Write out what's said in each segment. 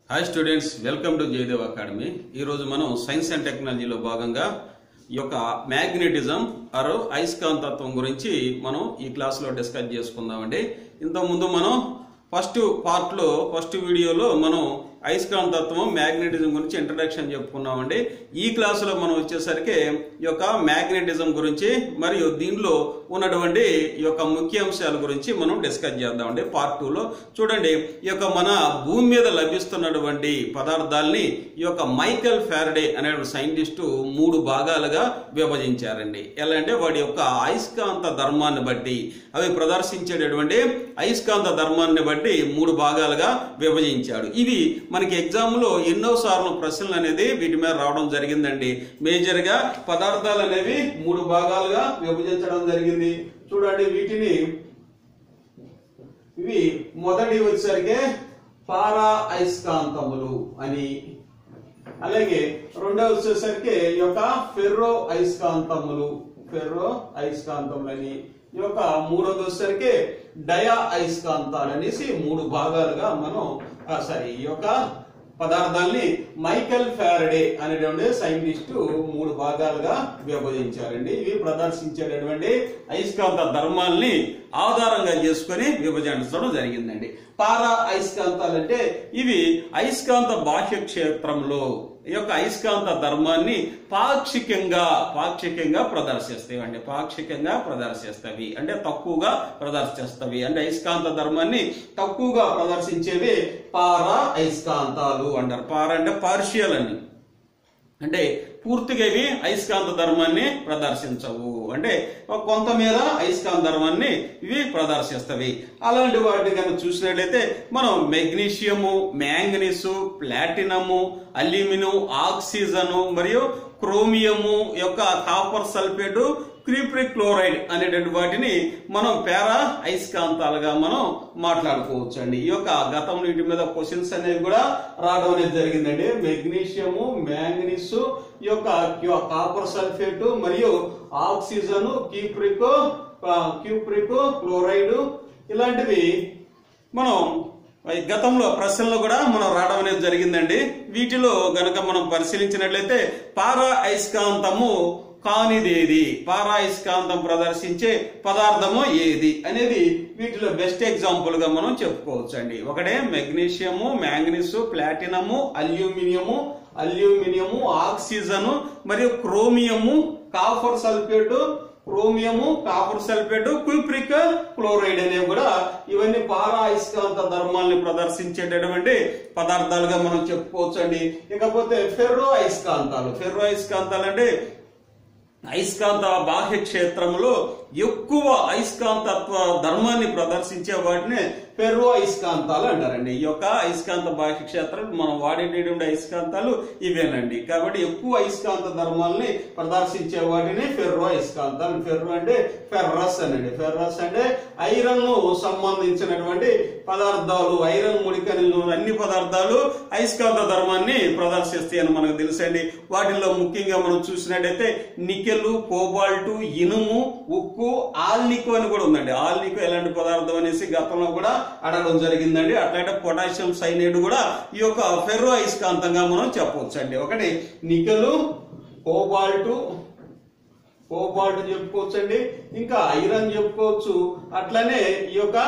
hi students welcome to Jayadev academy ఈరోజు మనం science and టెక్నాలజీలో భాగంగా ఈ యొక్క మ్యాగ్నెటిజం ఆరో అయస్కాంతత్వం గురించి మనం ఈ క్లాస్లో డిస్కస్ చేసుకుందామండి ఇంతకుముందు మనం ఫస్ట్ పార్ట్లో ఫస్ట్ వీడియోలో మనం అయస్కాంతత్వం మ్యాగ్నెటిజం గురించి ఇంట్రడక్షన్ చెప్పుకున్నామండి ఈ క్లాసులో మనం వచ్చేసరికి ఈ యొక్క మ్యాగ్నెటిజం గురించి మరియు దీనిలో ఉన్నటువంటి ఈ యొక్క ముఖ్య అంశాల గురించి మనం డిస్కస్ చేద్దామండి పార్ట్ టూలో చూడండి ఈ యొక్క మన భూమి మీద లభిస్తున్నటువంటి పదార్థాలని ఈ యొక్క మైకెల్ ఫారడే అనే సైంటిస్టు మూడు భాగాలుగా విభజించారండి ఎలా అంటే వాడి యొక్క అయస్కాంత ధర్మాన్ని బట్టి అవి ప్రదర్శించేటటువంటి అయస్కాంత ధర్మాన్ని బట్టి మూడు భాగాలుగా విభజించాడు ఇవి మనకి ఎగ్జామ్ లో ఎన్నో సార్లు ప్రశ్నలు అనేది వీటి మీద రావడం జరిగిందండి మేజర్ గా పదార్థాలు అనేవి మూడు భాగాలుగా విభజించడం జరిగింది చూడండి వీటిని ఇవి మొదటి వచ్చేసరికి పారా అయస్కాంతములు అని అలాగే రెండవ వచ్చేసరికి ఈ యొక్క ఫెర్రో అయస్కాంతములు ఫెర్రో అయస్కాంతములని ఈ యొక్క మూడవది వచ్చేసరికి డయా అయస్కాంతాలు అనేసి మూడు భాగాలుగా మనం సారీ ఈ యొక్క పదార్థాల్ని మైకెల్ ఫారడే అనేటువంటి సైంటిస్టు మూడు భాగాలుగా విభజించారండి ఇవి ప్రదర్శించేటటువంటి అయస్కాంత ధర్మాల్ని ఆధారంగా చేసుకొని విభజించడం జరిగిందండి పారా అయస్కాంతాలు అంటే ఇవి అయస్కాంత బాహ్య క్షేత్రంలో ఈ యొక్క అయస్కాంత ధర్మాన్ని పాక్షికంగా పాక్షికంగా ప్రదర్శిస్తాయి అంటే పాక్షికంగా ప్రదర్శిస్తవి అంటే తక్కువగా ప్రదర్శిస్తవి అంటే అయస్కాంత ధర్మాన్ని తక్కువగా ప్రదర్శించేవి పారా అయస్కాంతాలు అంటారు పారా అంటే పార్షియల్ అని అంటే పూర్తిగా ఇవి అయస్కాంత ధర్మాన్ని ప్రదర్శించవు అంటే కొంతమేర అయస్కాంత ధర్మాన్ని ఇవి ప్రదర్శిస్తవి అలాంటి వాటిని కనుక చూసినట్లయితే మనం magnesium manganese platinum aluminium oxygen మరియు క్రోమియము యొక్క కాపర్ సల్ఫేటు క్రీప్రిక్ క్లోరైడ్ అనేటువంటి వాటిని మనం పేరా అయస్కాంతాలుగా మనం మాట్లాడుకోవచ్చు అండి ఈ యొక్క గతంలో వీటి మీద క్వశ్చన్స్ అనేవి కూడా రావడం అనేది జరిగిందండి మెగ్నీషియము మ్యాంగనీస్ ఈ యొక్క కాపర్ సల్ఫేట్ మరియు ఆక్సిజన్ క్యూప్రిక్ క్యూప్రిక్ క్లోరైడ్ ఇలాంటివి మనం గతంలో ప్రశ్నలో కూడా మనం రావడం అనేది జరిగిందండి వీటిలో గనక మనం పరిశీలించినట్లయితే పారా అయస్కాంతము కానిదేది పారాయస్కాంతం ప్రదర్శించే పదార్థము ఏది అనేది వీటిలో బెస్ట్ ఎగ్జాంపుల్ గా మనం చెప్పుకోవచ్చు అండి ఒకటే magnesium manganese platinum aluminium aluminium oxygen మరియు chromium copper sulphate chromium copper sulphate cupric chloride అనేవి కూడా ఇవన్నీ పారా అయస్కాంత ధర్మాల్ని ప్రదర్శించేటటువంటి పదార్థాలుగా మనం చెప్పుకోవచ్చు అండి ఇకపోతే ఫెర్రో అయస్కాంతాలు ఫెర్రో అయస్కాంతాలు అంటే అయస్కాంత బాహ్య క్షేత్రంలో ఎక్కువ అయస్కాంతత్వ ధర్మాన్ని ప్రదర్శించే వాటిని ఫెర్రో అయస్కాంతాలు అంటారండి ఈ యొక్క అయస్కాంత బాహ్య క్షేత్రం మనం వాడేటటువంటి అయస్కాంతాలు ఇవేనండి కాబట్టి ఎక్కువ అయస్కాంత ధర్మాల్ని ప్రదర్శించే వాటిని ఫెర్రో అయస్కాంతాలు ఫెర్రో అంటే ఫెర్రస్ అనండి ఫెర్రస్ అంటే ఐరన్ ను సంబంధించినటువంటి పదార్థాలు ఐరన్ ముడికలు అన్ని పదార్థాలు అయస్కాంత ధర్మాన్ని ప్రదర్శిస్తాయి అని మనకు తెలుసండి వాటిల్లో ముఖ్యంగా మనం చూసినట్టయితే నికెల్ కోబాల్ట్ ఇనుము ఉక్కు ఆల్నికో అని కూడా ఉందండి ఆల్నికో ఎలాంటి పదార్థం అనేసి గతంలో కూడా అడగడం జరిగిందండి అట్లాంటి పొటాషియం సైనైడ్ కూడా ఈ యొక్క ఫెర్రో అయస్కాంతంగా మనం చెప్పవచ్చు అండి ఒకటి నికెల్ కోబాల్ట్ కోబాల్ట్ చెప్పుకోవచ్చు అండి ఇంకా ఐరన్ చెప్పుకోవచ్చు అట్లనే ఈ యొక్క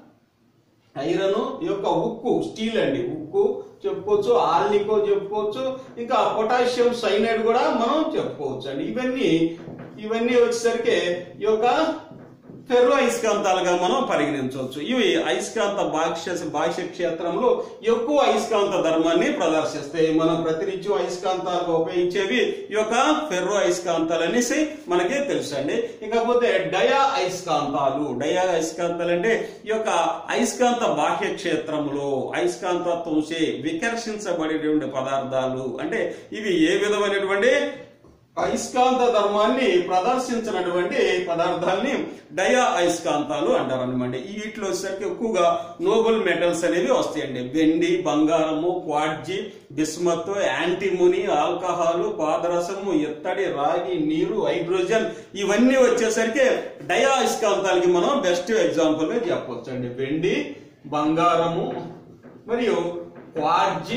ఐరన్ ఈ యొక్క ఉక్కు స్టీల్ అండి ఉక్కు చెప్పుకోవచ్చు ఆల్నికో చెప్పుకోవచ్చు ఇంకా పొటాషియం సైనైడ్ కూడా మనం చెప్పుకోవచ్చు అండి ఇవన్నీ ఇవన్నీ వచ్చేసరికి ఈ యొక్క ఫెర్రో అయస్కాంతాలుగా మనం పరిగణించవచ్చు ఇవి అయస్కాంత బాహ్య బాహ్య క్షేత్రంలో ఎక్కువ అయస్కాంత ధర్మాన్ని ప్రదర్శిస్తాయి మనం ప్రతినిత్యం అయస్కాంతాలుగా ఉపయోగించేవి ఈ యొక్క ఫెర్రో అయస్కాంతాలు అనేసి మనకి తెలుసండి ఇకపోతే డయా అయస్కాంతాలు డయా అయస్కాంతాలు అంటే ఈ యొక్క అయస్కాంత బాహ్య క్షేత్రంలో అయస్కాంతత్వం చే వికర్షించబడేటువంటి పదార్థాలు అంటే ఇవి ఏ విధమైనటువంటి అయస్కాంత ధర్మాన్ని ప్రదర్శించినటువంటి పదార్థాలని డయా అయస్కాంతాలు అంటారు అనమాట వీటిలో వచ్చేసరికి ఎక్కువగా నోబెల్ మెటల్స్ అనేవి వస్తాయండి వెండి బంగారము క్వాడ్జి బిస్మత్ యాంటీముని ఆల్కహాల్ పాదరసము ఎత్తడి రాగి నీరు హైడ్రోజన్ ఇవన్నీ వచ్చేసరికి డయా అయస్కాంతాలకి మనం బెస్ట్ ఎగ్జాంపుల్ గా చెప్పొచ్చు అండి వెండి బంగారము మరియు క్వార్జి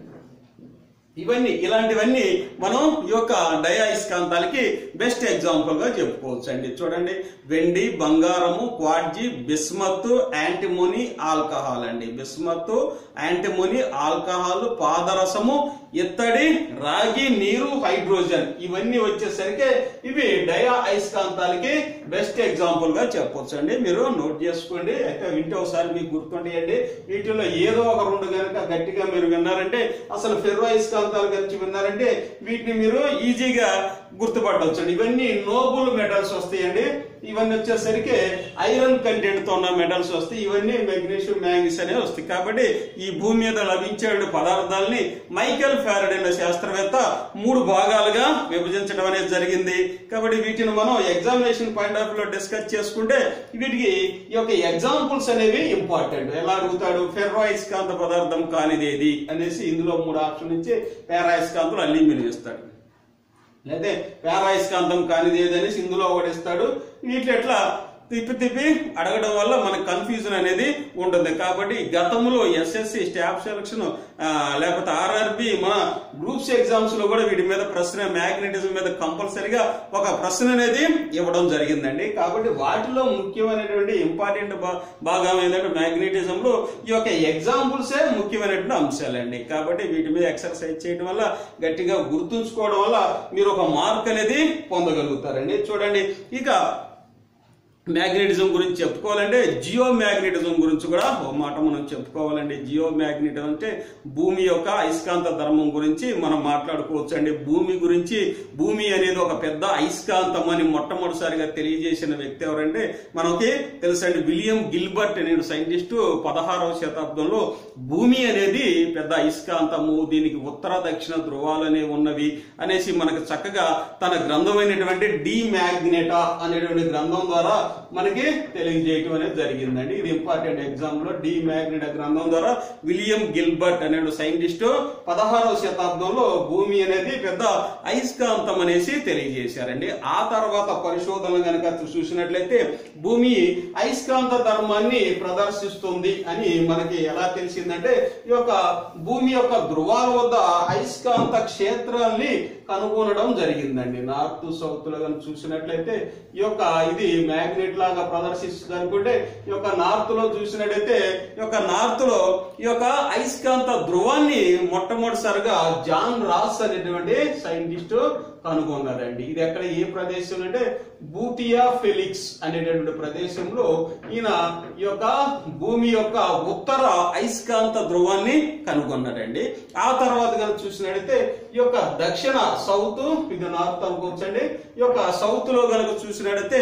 ఇవన్నీ ఇలాంటివన్నీ మనం ఈ యొక్క డయాయిస్కాంతాలకి బెస్ట్ ఎగ్జాంపుల్ గా చెప్పుకోవచ్చు అండి చూడండి వెండి బంగారము క్వాడ్జి బిస్మత్ యాంటిమోని ఆల్కహాల్ అండి బిస్మత్ యాంటిమోని ఆల్కహాల్ పాదరసము ఇత్తడి రాగి నీరు హైడ్రోజన్ ఇవన్నీ వచ్చేసరికి ఇవి డయా అయస్కాంతాలకి బెస్ట్ ఎగ్జాంపుల్ గా చెప్పొచ్చు అండి మీరు నోట్ చేసుకోండి అయితే వింటే ఒకసారి మీకు గుర్తుండేయండి వీటిలో ఏదో ఒక రెండు కనుక గట్టిగా మీరు విన్నారంటే అసలు ఫెర్రో అయస్కాంతాల గురించి విన్నారంటే వీటిని మీరు ఈజీగా గుర్తుపట్టవచ్చు అండి ఇవన్నీ నోబుల్ మెటల్స్ వస్తాయండి ఇవన్నీ వచ్చేసరికి ఐరన్ కంటెంట్ తో ఉన్న మెటల్స్ వస్తాయి ఇవన్నీ మెగ్నీషియం మ్యాంగిస్ అనేవి వస్తాయి కాబట్టి ఈ భూమి మీద లభించే పదార్థాలని మైకెల్ ఫారడే అనే శాస్త్రవేత్త మూడు భాగాలుగా విభజించడం అనేది జరిగింది కాబట్టి వీటిని మనం ఎగ్జామినేషన్ పాయింట్ ఆఫ్ లో డిస్కస్ చేసుకుంటే వీటికి ఈ యొక్క ఎగ్జాంపుల్స్ అనేవి ఇంపార్టెంట్ ఎలా అడుగుతాడు ఫెర్రో అయస్కాంత పదార్థం కానిది ఏది అనేసి ఇందులో మూడు ఆప్షన్ ఇచ్చి పేరాయస్కాంతులు అల్యూమినియం ఇస్తాడు లేదా పేరాయస్కాంతం కానిది ఏదనేసి ఇందులో ఒకటి ఇస్తాడు వీటిలో ఎట్లా తిప్పి తిప్పి అడగడం వల్ల మనకు కన్ఫ్యూజన్ అనేది ఉంటుంది కాబట్టి గతంలో ఎస్ఎస్సి స్టాఫ్ సెలక్షన్ లేకపోతే ఆర్ఆర్బి మన గ్రూప్స్ ఎగ్జామ్స్ లో కూడా వీటి మీద ప్రశ్న మ్యాగ్నెటిజం మీద కంపల్సరిగా ఒక ప్రశ్న అనేది ఇవ్వడం జరిగిందండి కాబట్టి వాటిలో ముఖ్యమైనటువంటి ఇంపార్టెంట్ భాగం ఏంటంటే మ్యాగ్నెటిజం లో ఈ యొక్క ఎగ్జాంపుల్సే ముఖ్యమైనటువంటి అంశాలండి కాబట్టి వీటి మీద ఎక్సర్సైజ్ చేయడం వల్ల గట్టిగా గుర్తుంచుకోవడం వల్ల మీరు ఒక మార్క్ అనేది పొందగలుగుతారండి చూడండి ఇక మ్యాగ్నెటిజం గురించి చెప్పుకోవాలంటే జియో మ్యాగ్నెటిజం గురించి కూడా ఒక మాట మనం చెప్పుకోవాలండి జియో మ్యాగ్నెటిజం అంటే భూమి యొక్క అయస్కాంత ధర్మం గురించి మనం మాట్లాడుకోవచ్చు అండి భూమి గురించి భూమి అనేది ఒక పెద్ద అయస్కాంతం అని మొట్టమొదటిసారిగా తెలియజేసిన వ్యక్తి ఎవరంటే మనకి తెలుసండి విలియం గిల్బర్ట్ అనే సైంటిస్టు పదహారవ శతాబ్దంలో భూమి అనేది పెద్ద అయస్కాంతము దీనికి ఉత్తర దక్షిణ ధ్రువాలు అనేవి ఉన్నవి అనేసి మనకు చక్కగా తన గ్రంథమైనటువంటి డి మ్యాగ్నెటా అనేటువంటి గ్రంథం ద్వారా మనకి తెలియజేయటం అనేది జరిగిందండి ఇది ఇంపార్టెంట్ ఎగ్జామ్ లో డి మ్యాగ్నెటా గ్రంథం ద్వారా విలియం గిల్బర్ట్ అనే సైంటిస్ట్ పదహారవ శతాబ్దంలో భూమి అనేది పెద్ద అయస్కాంతం అనేసి తెలియజేశారండి ఆ తర్వాత పరిశోధనలు కనుక చూసినట్లయితే భూమి అయస్కాంత ధర్మాన్ని ప్రదర్శిస్తుంది అని మనకి ఎలా తెలిసిందంటే ఈ యొక్క భూమి యొక్క ధృవాల వద్ద అయస్కాంత క్షేత్రాల్ని కనుగొనడం జరిగిందండి నార్త్ సౌత్ లో కనుక చూసినట్లయితే ఈ యొక్క ఇది మ్యాగ్నెట్ లాగా ప్రదర్శిస్తుంది అనుకుంటే ఈ యొక్క నార్త్ లో చూసినట్లయితే ఈ యొక్క నార్త్ లో ఈ యొక్క అయస్కాంత ధ్రువాన్ని మొట్టమొదటిసారిగా జాన్ రాస్ అనేటువంటి సైంటిస్ట్ కనుగొన్నారండి ఇది ఎక్కడ ఏ ప్రదేశం అంటే బూటియా ఫెలిక్స్ అనేటటువంటి ప్రదేశంలో ఈయన ఈ యొక్క భూమి యొక్క ఉత్తర అయస్కాంత ధ్రువాన్ని కనుగొన్నారండి ఆ తర్వాత కనుక చూసినట్టయితే ఈ యొక్క దక్షిణ సౌత్ ఇది నార్త్ అనుకోవచ్చండి ఈ యొక్క సౌత్ లో కనుక చూసినట్టయితే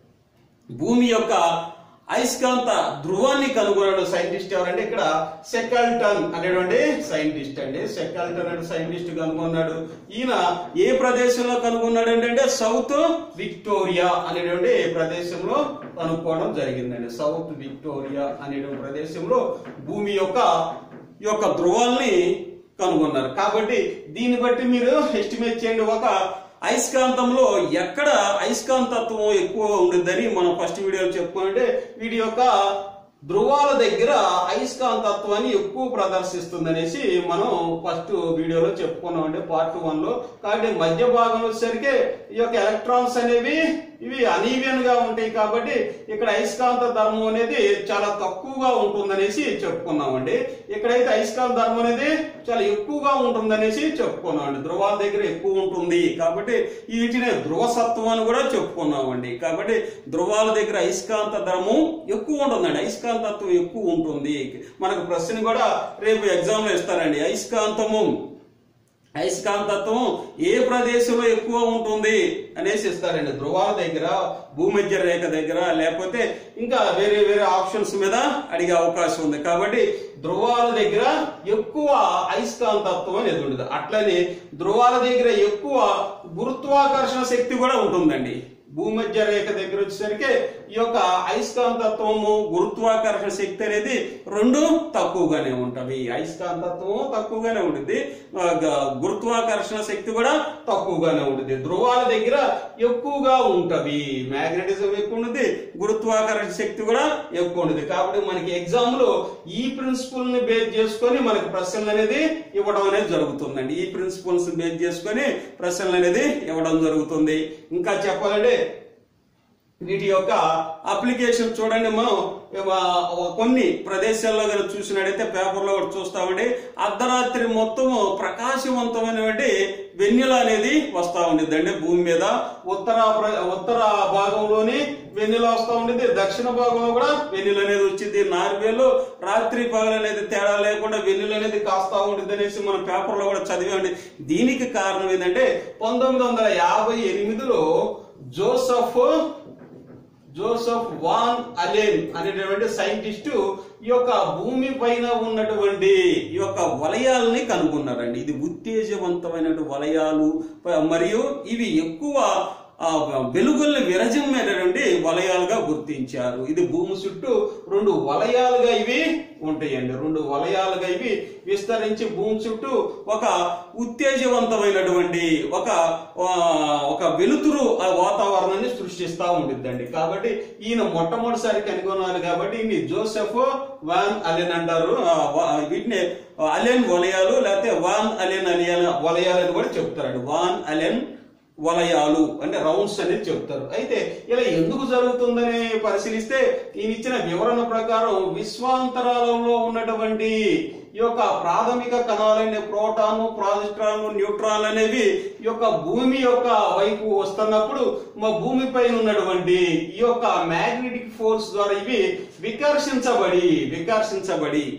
భూమి యొక్క అయస్కాంత ధ్రువాన్ని కనుగొన్న సైంటిస్ట్ ఎవరంటే ఇక్కడ సెకల్టన్ అనేటువంటి సైంటిస్ట్ అండి సెకల్టన్ అనే సైంటిస్ట్ కనుగొన్నాడు ఈయన ఏ ప్రదేశంలో కనుగొన్నాడు అంటే సౌత్ విక్టోరియా అనేటువంటి ప్రదేశంలో కనుక్కోవడం జరిగిందండి సౌత్ విక్టోరియా అనేటువంటి ప్రదేశంలో భూమి యొక్క ఈ యొక్క ధ్రువాల్ని కనుగొన్నారు కాబట్టి దీన్ని బట్టి మీరు ఎస్టిమేట్ చేయండి ఒక అయస్కాంతంలో ఎక్కడ అయస్కాంతత్వం ఎక్కువ ఉంటుందని మనం ఫస్ట్ వీడియోలో చెప్పుకుంటే వీటి యొక్క ధ్రువాల దగ్గర అయస్కాంతత్వాన్ని ఎక్కువ ప్రదర్శిస్తుంది అనేసి మనం ఫస్ట్ వీడియోలో చెప్పుకున్నాం అంటే పార్ట్ వన్ లో కాబట్టి మధ్య భాగంలో వచ్చేసరికి ఈ యొక్క ఎలక్ట్రాన్స్ అనేవి ఇవి అనీవెన్ గా ఉంటాయి కాబట్టి ఇక్కడ అయస్కాంత ధర్మం అనేది చాలా తక్కువగా ఉంటుందనేసి చెప్పుకున్నామండి ఇక్కడైతే అయస్కాంత ధర్మం అనేది చాలా ఎక్కువగా ఉంటుందనేసి చెప్పుకున్నామండి ధ్రువాల దగ్గర ఎక్కువ ఉంటుంది కాబట్టి వీటిని ధ్రువసత్వం అని కూడా చెప్పుకున్నామండి కాబట్టి ధ్రువాల దగ్గర అయస్కాంత ధర్మం ఎక్కువ ఉంటుందండి అయస్కాంతత్వం ఎక్కువ ఉంటుంది మనకు ప్రశ్న కూడా రేపు ఎగ్జామ్ లో ఇస్తారండి అయస్కాంతము అయస్కాంతత్వం ఏ ప్రదేశంలో ఎక్కువ ఉంటుంది అనేసి ఇస్తారండి ధ్రువాల దగ్గర భూమధ్య రేఖ దగ్గర లేకపోతే ఇంకా వేరే వేరే ఆప్షన్స్ మీద అడిగే అవకాశం ఉంది కాబట్టి ధ్రువాల దగ్గర ఎక్కువ అయస్కాంతత్వం అనేది ఉండదు అట్లనే ధ్రువాల దగ్గర ఎక్కువ గురుత్వాకర్షణ శక్తి కూడా ఉంటుందండి భూమధ్య రేఖ దగ్గర వచ్చేసరికి ఈ యొక్క అయస్కాంతత్వము గురుత్వాకర్షణ శక్తి అనేది రెండు తక్కువగానే ఉంటవి అయస్కాంతత్వము తక్కువగానే ఉంటుంది ఆ, గ- గురుత్వాకర్షణ శక్తి కూడా తక్కువగానే ఉంటుంది ధ్రువాల దగ్గర ఎక్కువగా ఉంటవి మ్యాగ్నెటిజం ఎక్కువ ఉంటుంది గురుత్వాకర్షణ శక్తి కూడా ఎక్కువ ఉంటుంది కాబట్టి మనకి ఎగ్జామ్ లో ఈ ప్రిన్సిపల్ ని బేస్ చేసుకొని మనకి ప్రశ్నలు అనేది ఇవ్వడం అనేది జరుగుతుందండి ఈ ప్రిన్సిపల్స్ బేస్ చేసుకొని ప్రశ్నలు అనేది ఇవ్వడం జరుగుతుంది ఇంకా చెప్పాలంటే వీటి యొక్క అప్లికేషన్ చూడండి మనం ఆ, కొన్ని ప్రదేశాల్లో కనుక చూసినట్టయితే పేపర్లో కూడా చూస్తామండి అర్ధరాత్రి మొత్తము ప్రకాశవంతమైనటువంటి వెన్నెల అనేది వస్తా ఉండిద్దండి భూమి మీద ఉత్తర ప్ర- ఉత్తర భాగంలోని వెన్నెల వస్తా ఉండేది దక్షిణ భాగంలో కూడా వెన్నెల అనేది వచ్చింది నార్వేలో రాత్రి పగలు అనేది తేడా లేకుండా వెన్నెల అనేది కాస్తా ఉండిద్ది అనేసి మనం పేపర్లో కూడా చదివామండి దీనికి కారణం ఏంటంటే పంతొమ్మిది వందల యాభై ఎనిమిదిలో జోసఫ్ జోసఫ్ వాన్ అలెన్ అనేటటువంటి సైంటిస్టు ఈ యొక్క భూమి పైన ఉన్నటువంటి ఈ యొక్క వలయాలని కనుగొన్నారండి ఇది ఉత్తేజవంతమైనటువంటి వలయాలు ప- మరియు ఇవి ఎక్కువ ఆ, వెలుగుల్ని విరజిమ్మేటటువంటి వలయాలుగా గుర్తించారు ఇది భూమి చుట్టూ రెండు వలయాలుగా ఇవి ఉంటాయండి రెండు వలయాలుగా ఇవి విస్తరించి భూమి చుట్టూ ఒక ఉత్తేజవంతమైనటువంటి ఒక ఆ, ఒక వెలుతురు ఆ వాతావరణాన్ని సృష్టిస్తా ఉండిద్దండి కాబట్టి ఈయన మొట్టమొదటిసారి కనుగొన్నారు కాబట్టి ఈయన్ని జోసెఫ్ వాన్ అలెన్ అంటారు ఆ, వా- వీటిని అలెన్ వలయాలు లేకపోతే వాన్ అలెన్ అలియన్ వలయాలు అని కూడా చెప్తారండి వాన్ అలెన్ వలయాలు అంటే రౌండ్స్ అనేది చెప్తారు అయితే ఇలా ఎందుకు జరుగుతుందని పరిశీలిస్తే ఈయన ఇచ్చిన వివరణ ప్రకారం విశ్వాంతరాలలో ఉన్నటువంటి ఈ యొక్క ప్రాథమిక కణాలైన ప్రోటాను ప్రాజిస్ట్రాను న్యూట్రాన్ అనేవి ఈ యొక్క భూమి యొక్క వైపు వస్తున్నప్పుడు మా భూమి పైన ఉన్నటువంటి ఈ యొక్క మ్యాగ్నెటిక్ ఫోర్స్ ద్వారా ఇవి వికర్షించబడి వికర్షించబడి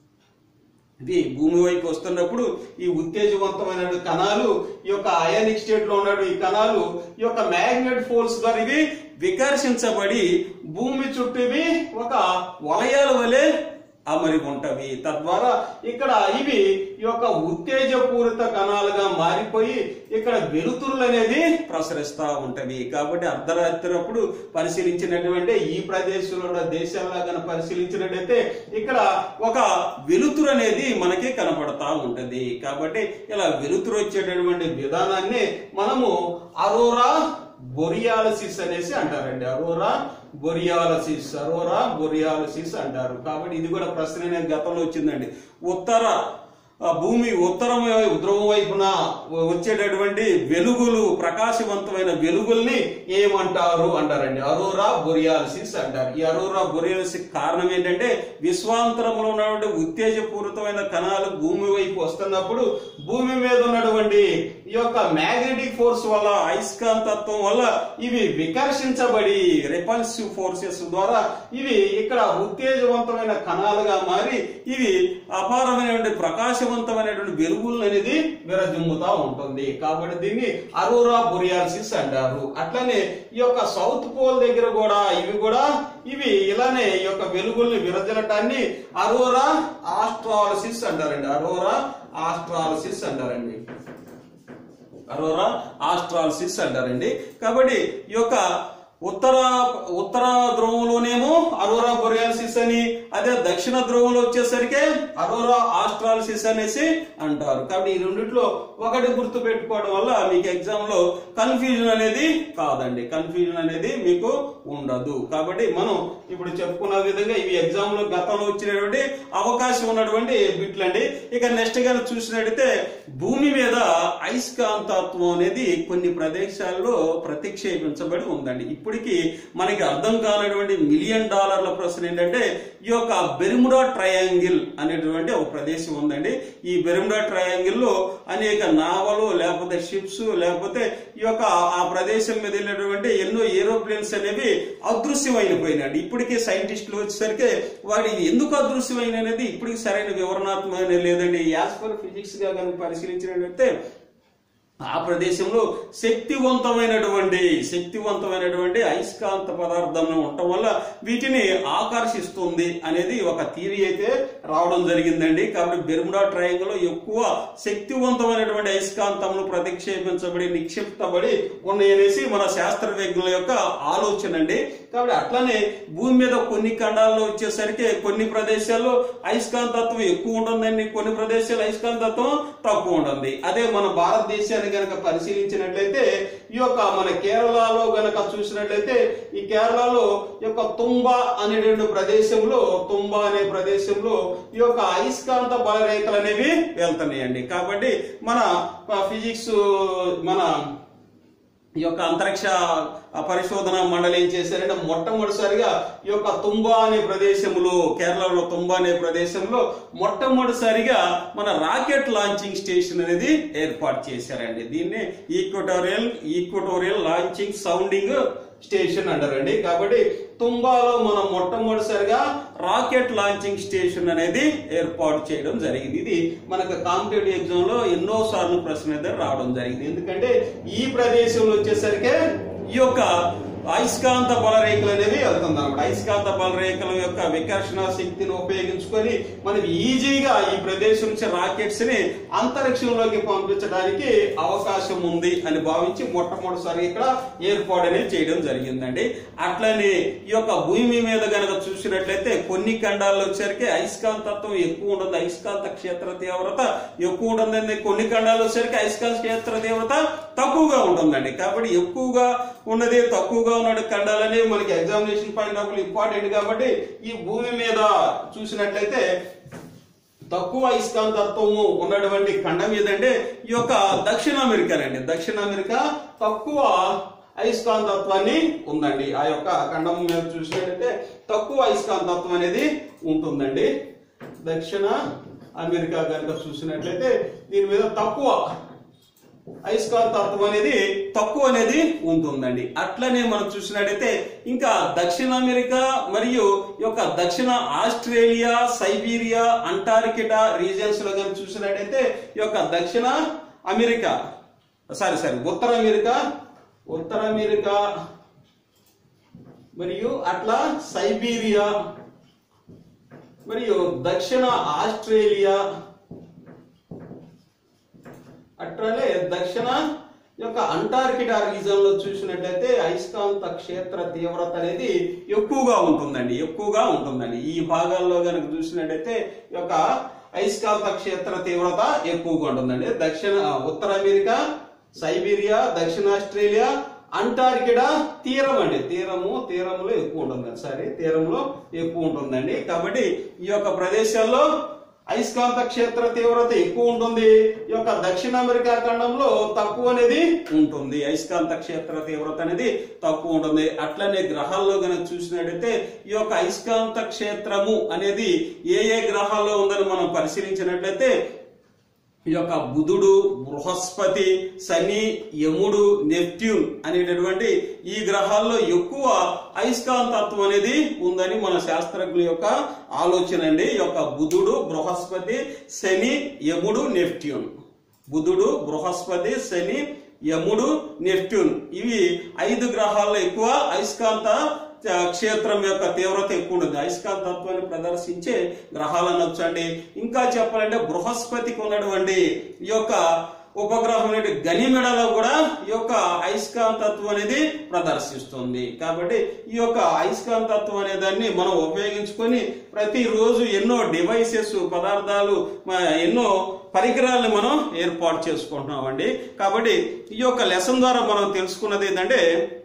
ఇది భూమి వైపు వస్తున్నప్పుడు ఈ ఉత్తేజవంతమైన కణాలు ఈ యొక్క అయానిక్ స్టేట్ లో ఉన్న ఈ కణాలు ఈ యొక్క మ్యాగ్నెట్ ఫోర్స్ ద్వారా ఇవి వికర్షించబడి భూమి చుట్టూ ఇవి ఒక వలయాల వలె అమరి ఉంటవి తద్వారా ఇక్కడ ఇవి ఈ యొక్క ఉత్తేజపూరిత కణాలుగా మారిపోయి ఇక్కడ వెలుతురులు అనేది ప్రసరిస్తా ఉంటవి కాబట్టి అర్ధరాత్రి అప్పుడు పరిశీలించినటువంటి ఈ ప్రదేశంలో ఉన్న దేశాల్లో కనుక పరిశీలించినట్టయితే ఇక్కడ ఒక వెలుతురు అనేది మనకి కనపడతా ఉంటది కాబట్టి ఇలా వెలుతురు వచ్చేటటువంటి విధానాన్ని మనము అరోరా బొరియాలసిస్ అనేసి అంటారండి అరోరా బొరియాలసిస్ అరోరా బొరియాలసిస్ అంటారు కాబట్టి ఇది కూడా ప్రశ్న అనేది గతంలో వచ్చిందండి ఉత్తర ఆ భూమి ఉత్తరం వైపు ధ్రువం వైపున వచ్చేటటువంటి వెలుగులు ప్రకాశవంతమైన వెలుగుల్ని ఏమంటారు అంటారండి అరోరా బొరియాలసిస్ అంటారు ఈ అరోరా బొరియాలసిస్ కారణం ఏంటంటే విశ్వాంతరంలో ఉన్నటువంటి ఉత్తేజపూరితమైన కణాలు భూమి వైపు వస్తున్నప్పుడు భూమి మీద ఉన్నటువంటి ఈ యొక్క మ్యాగ్నెటిక్ ఫోర్స్ వల్ల అయస్కాంతత్వం వల్ల ఇవి వికర్షించబడి రిపల్సివ్ ఫోర్సెస్ ద్వారా ఇవి ఇక్కడ ఉత్తేజవంతమైన కణాలుగా మారి ఇవి అపారమైనటువంటి ప్రకాశవంతమైనటువంటి వెలుగులు అనేది విరజిమ్ముతా ఉంటుంది కాబట్టి దీన్ని అరోరా బొరియాలసిస్ అంటారు అట్లనే ఈ యొక్క సౌత్ పోల్ దగ్గర కూడా ఇవి కూడా ఇవి ఇలానే ఈ యొక్క వెలుగుల్ని విరజలటాన్ని అరోరా ఆస్ట్రాలసిస్ అంటారండి అరోరా ఆస్ట్రాలసిస్ అంటారండి అరోరా ఆస్ట్రాలసిస్ అంటారండి కాబట్టి ఈ యొక్క ఉత్తర ఉత్తర ధ్రువంలోనేమో అరోరా బొరియాలసిస్ అని అదే దక్షిణ ధ్రువంలో వచ్చేసరికి అరోరా ఆస్ట్రాలసిస్ అనేసి అంటారు కాబట్టి ఈ రెండిట్లో ఒకటి గుర్తు పెట్టుకోవడం వల్ల మీకు ఎగ్జామ్ లో కన్ఫ్యూజన్ అనేది కాదండి కన్ఫ్యూజన్ అనేది మీకు ఉండదు కాబట్టి మనం ఇప్పుడు చెప్పుకున్న విధంగా ఇవి ఎగ్జామ్ లో గతంలో వచ్చినటువంటి అవకాశం ఉన్నటువంటి బిట్లు అండి ఇక నెక్స్ట్ గా చూసినట్టయితే భూమి మీద అయస్కాంతత్వం అనేది కొన్ని ప్రదేశాల్లో ప్రతిక్షేపించబడి ఉందండి ఇప్పటికి మనకి అర్థం కానటువంటి మిలియన్ డాలర్ల ప్రశ్న ఏంటంటే ఈ యొక్క బెర్ముడా ట్రయాంగిల్ అనేటువంటి ఒక ప్రదేశం ఉందండి ఈ బెర్ముడా ట్రయాంగిల్ లో అనేక నావలు లేకపోతే షిప్స్ లేకపోతే ఈ యొక్క ఆ ప్రదేశం మీద వెళ్ళినటువంటి ఎన్నో ఏరోప్లేన్స్ అనేవి అదృశ్యమైపోయినాయి ఇప్పటికే సైంటిస్టులు వచ్చేసరికి వాడి ఇది ఎందుకు అదృశ్యమైన అనేది ఇప్పటికి సరైన వివరణాత్మకమైన లేదండి యాజ్ పర్ ఫిజిక్స్ గా కనుక పరిశీలించినట్లయితే ఆ ప్రదేశంలో శక్తివంతమైనటువంటి శక్తివంతమైనటువంటి అయస్కాంత పదార్థం ఉండటం వల్ల వీటిని ఆకర్షిస్తుంది అనేది ఒక థీరీ అయితే రావడం జరిగిందండి కాబట్టి బెర్ముడా ట్రయాంగిల్ లో ఎక్కువ శక్తివంతమైనటువంటి అయస్కాంతములు ప్రతిక్షేపించబడి నిక్షిప్తబడి ఉన్నాయనేసి మన శాస్త్రవేత్తల యొక్క ఆలోచన అండి కాబట్టి అట్లనే భూమి మీద కొన్ని ఖండాల్లో వచ్చేసరికి కొన్ని ప్రదేశాల్లో అయస్కాంతత్వం ఎక్కువ ఉంటుందండి కొన్ని ప్రదేశాల్లో అయస్కాంతత్వం తక్కువ ఉంటుంది అదే మన భారతదేశాన్ని గనక పరిశీలించినట్లయితే ఈ యొక్క మన కేరళలో గనక చూసినట్లయితే ఈ కేరళలో ఈ యొక్క తుంబా అనేటువంటి ప్రదేశంలో తుంబా అనే ప్రదేశంలో ఈ యొక్క అయస్కాంత బలరేఖలు అనేవి వెళ్తున్నాయండి కాబట్టి మన ఫిజిక్స్ మన ఈ యొక్క అంతరిక్ష పరిశోధన మండలి ఏం చేశారంటే మొట్టమొదటిసారిగా ఈ యొక్క తుంబా అనే ప్రదేశంలో కేరళలో తుంబా అనే ప్రదేశంలో మొట్టమొదటిసారిగా మన రాకెట్ లాంచింగ్ స్టేషన్ అనేది ఏర్పాటు చేశారండి దీన్ని equatorial equatorial launching sounding station అంటారండి కాబట్టి తుంబాలో మనం మొట్టమొదటిసారిగా రాకెట్ లాంచింగ్ స్టేషన్ అనేది ఏర్పాటు చేయడం జరిగింది ఇది మనకు కాంపిటేటివ్ ఎగ్జామ్ లో ఎన్నో సార్లు ప్రశ్న అయితే రావడం జరిగింది ఎందుకంటే ఈ ప్రదేశంలో వచ్చేసరికి ఈ యొక్క అయస్కాంత బలరేఖలు అనేవి వెళ్తుంది అనమాట అయస్కాంత బలరేఖల యొక్క వికర్షణ శక్తిని ఉపయోగించుకొని మనం ఈజీగా ఈ ప్రదేశం నుంచి రాకెట్స్ ని అంతరిక్షంలోకి పంపించడానికి అవకాశం ఉంది అని భావించి మొట్టమొదటిసారి ఇక్కడ ఏర్పాటు అనేది చేయడం జరిగిందండి అట్లనే ఈ యొక్క భూమి మీద గనక చూసినట్లయితే కొన్ని ఖండాల్లో వచ్చరికి అయస్కాంతత్వం ఎక్కువ ఉంటుంది అయస్కాంత క్షేత్ర తీవ్రత ఎక్కువ ఉంటుందండి కొన్ని ఖండాల్లో వచ్చరికి అయస్కాంత క్షేత్ర తీవ్రత తక్కువగా ఉంటుందండి కాబట్టి ఎక్కువగా ఉన్నది తక్కువగా ఉన్న ఖండాలని మనకి ఎగ్జామినేషన్ పాయింట్ ఆఫ్ ఇంపార్టెంట్ కాబట్టి ఈ భూమి మీద చూసినట్లయితే తక్కువ అయస్కాంతత్వము ఉన్నటువంటి ఖండం ఏదంటే ఈ యొక్క దక్షిణ అమెరికానండి దక్షిణ అమెరికా తక్కువ అయస్కాంతత్వాన్ని ఉందండి ఆ యొక్క ఖండం మీద చూసినట్లయితే తక్కువ అయస్కాంతత్వం అనేది ఉంటుందండి దక్షిణ అమెరికా కనుక చూసినట్లయితే దీని మీద తక్కువ అయస్కాంతత్వం అనేది తక్కువ అనేది ఉంటుందండి అట్లనే మనం చూసినట్టయితే ఇంకా దక్షిణ అమెరికా మరియు ఈ యొక్క దక్షిణ ఆస్ట్రేలియా సైబీరియా అంటార్కిటా రీజియన్స్ లో కనుక చూసినట్టయితే ఈ యొక్క దక్షిణ అమెరికా సారీ సారీ ఉత్తర అమెరికా ఉత్తర అమెరికా మరియు అట్లా సైబీరియా మరియు దక్షిణ ఆస్ట్రేలియా అట్లనే దక్షిణ యొక్క అంటార్కిటా రీజన్ లో చూసినట్లయితే అయస్కాంత క్షేత్ర తీవ్రత అనేది ఎక్కువగా ఉంటుందండి ఎక్కువగా ఉంటుందండి ఈ భాగాల్లో కనుక చూసినట్లయితే ఈ యొక్క అయస్కాంత క్షేత్ర తీవ్రత ఎక్కువగా ఉంటుందండి దక్షిణ ఉత్తర అమెరికా సైబీరియా దక్షిణ ఆస్ట్రేలియా అంటార్కిడా తీరం అండి తీరము తీరంలో ఎక్కువ ఉంటుంది సారీ తీరంలో ఎక్కువ ఉంటుందండి కాబట్టి ఈ యొక్క ప్రదేశాల్లో అయస్కాంత క్షేత్ర తీవ్రత ఎక్కువ ఉంటుంది ఈ యొక్క దక్షిణ అమెరికా ఖండంలో తక్కువ అనేది ఉంటుంది అయస్కాంత క్షేత్ర తీవ్రత అనేది తక్కువ ఉంటుంది అట్లనే గ్రహాల్లో కనుక చూసినట్టయితే ఈ యొక్క అయస్కాంత క్షేత్రము అనేది ఏ ఏ గ్రహాల్లో ఉందని మనం పరిశీలించినట్లయితే ఈ యొక్క బుధుడు బృహస్పతి శని యముడు నెప్ట్యూన్ అనేటటువంటి ఈ గ్రహాల్లో ఎక్కువ అయస్కాంతత్వం అనేది ఉందని మన శాస్త్రజ్ఞుల యొక్క ఆలోచన అండి ఈ యొక్క బుధుడు బృహస్పతి శని యముడు నెప్ట్యూన్ బుధుడు బృహస్పతి శని యముడు నెప్ట్యూన్ ఇవి ఐదు గ్రహాల్లో ఎక్కువ అయస్కాంత ఆ, క్షేత్రం యొక్క తీవ్రత ఎక్కువ ఉంటుంది అయస్కాంతత్వాన్ని ప్రదర్శించే గ్రహాలు అనొచ్చండి ఇంకా చెప్పాలంటే బృహస్పతికి ఉన్నటువంటి ఈ యొక్క ఉపగ్రహం అనేది గనిమెడలో కూడా ఈ యొక్క అయస్కాంతత్వం అనేది ప్రదర్శిస్తుంది కాబట్టి ఈ యొక్క అయస్కాంతత్వం అనే దాన్ని మనం ఉపయోగించుకొని ప్రతిరోజు ఎన్నో డివైసెస్ పదార్థాలు మ- ఎన్నో పరికరాలను మనం ఏర్పాటు చేసుకుంటున్నామండి కాబట్టి ఈ యొక్క లెసన్ ద్వారా మనం తెలుసుకున్నది ఏంటంటే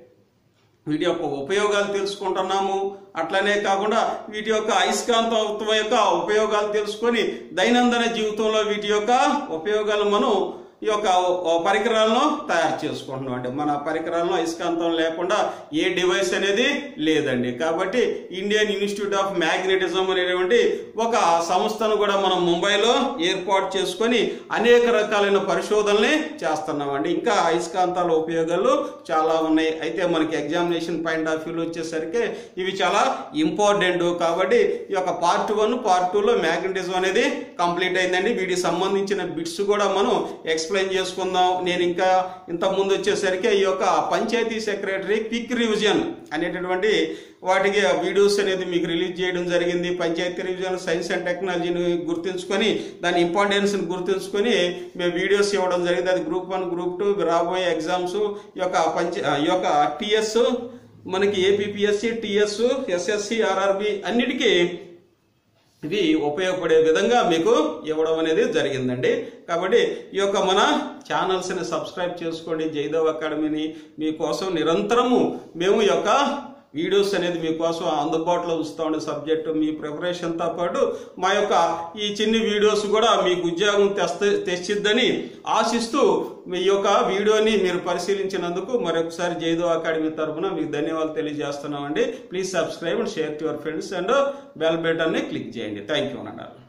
వీటి యొక్క ఉపయోగాలు తెలుసుకుంటున్నాము అట్లనే కాకుండా వీటి యొక్క అయస్కాంతత్వం యొక్క ఉపయోగాలు తెలుసుకొని దైనందిన జీవితంలో వీటి యొక్క ఉపయోగాలు మనం ఈ యొక్క పరికరాలను తయారు చేసుకుంటున్నాం అంటే మన పరికరాలను అయస్కాంతం లేకుండా ఏ డివైస్ అనేది లేదండి కాబట్టి ఇండియన్ ఇన్స్టిట్యూట్ ఆఫ్ మ్యాగ్నెటిజం అనేటువంటి ఒక సంస్థను కూడా మనం ముంబైలో ఏర్పాటు చేసుకొని అనేక రకాలైన పరిశోధనల్ని చేస్తున్నామండి ఇంకా అయస్కాంతాల ఉపయోగాలు చాలా ఉన్నాయి అయితే మనకి ఎగ్జామినేషన్ పాయింట్ ఆఫ్ వ్యూలో వచ్చేసరికి ఇవి చాలా ఇంపార్టెంట్ కాబట్టి ఈ యొక్క పార్ట్ వన్ పార్ట్ టూలో మ్యాగ్నెటిజం అనేది కంప్లీట్ అయిందండి వీటికి సంబంధించిన బిట్స్ కూడా మనం ఎక్స్ ఎక్స్ప్లెయిన్ చేసుకుందాం నేను ఇంకా ఇంత ముందు వచ్చేసరికి ఈ యొక్క పంచాయతీ సెక్రటరీ క్విక్ రివిజన్ అనేటటువంటి వాటికి ఆ వీడియోస్ అనేది మీకు రిలీజ్ చేయడం జరిగింది పంచాయతీ రివిజన్ సైన్స్ అండ్ టెక్నాలజీని గుర్తుంచుకొని దాని ఇంపార్టెన్స్ని గుర్తుంచుకొని మేము వీడియోస్ ఇవ్వడం జరిగింది అది గ్రూప్ వన్ గ్రూప్ టూ రాబోయే ఎగ్జామ్స్ ఈ యొక్క పంచ ఈ యొక్క టిఎస్ మనకి ఏపీపీఎస్సి టిఎస్ ఎస్ఎస్సి ఆర్ఆర్బి అన్నిటికీ ఇవి ఉపయోగపడే విధంగా మీకు ఇవ్వడం అనేది జరిగిందండి కాబట్టి ఈ యొక్క మన ఛానల్స్ని సబ్స్క్రైబ్ చేసుకోండి జైదవ్ అకాడమీని మీకోసం నిరంతరము మేము ఈ యొక్క వీడియోస్ అనేది మీకోసం అందుబాటులో ఉంచుతామండి సబ్జెక్టు మీ ప్రిపరేషన్తో పాటు మా యొక్క ఈ చిన్ని వీడియోస్ కూడా మీకు ఉద్యోగం తెస్త తెచ్చిద్దని ఆశిస్తూ మీ యొక్క వీడియోని మీరు పరిశీలించినందుకు మరొకసారి జైదో అకాడమీ తరఫున మీకు ధన్యవాదాలు తెలియజేస్తున్నామండి please subscribe and share to your friends and bell బటన్ని క్లిక్ చేయండి థ్యాంక్ యూ అన్నారు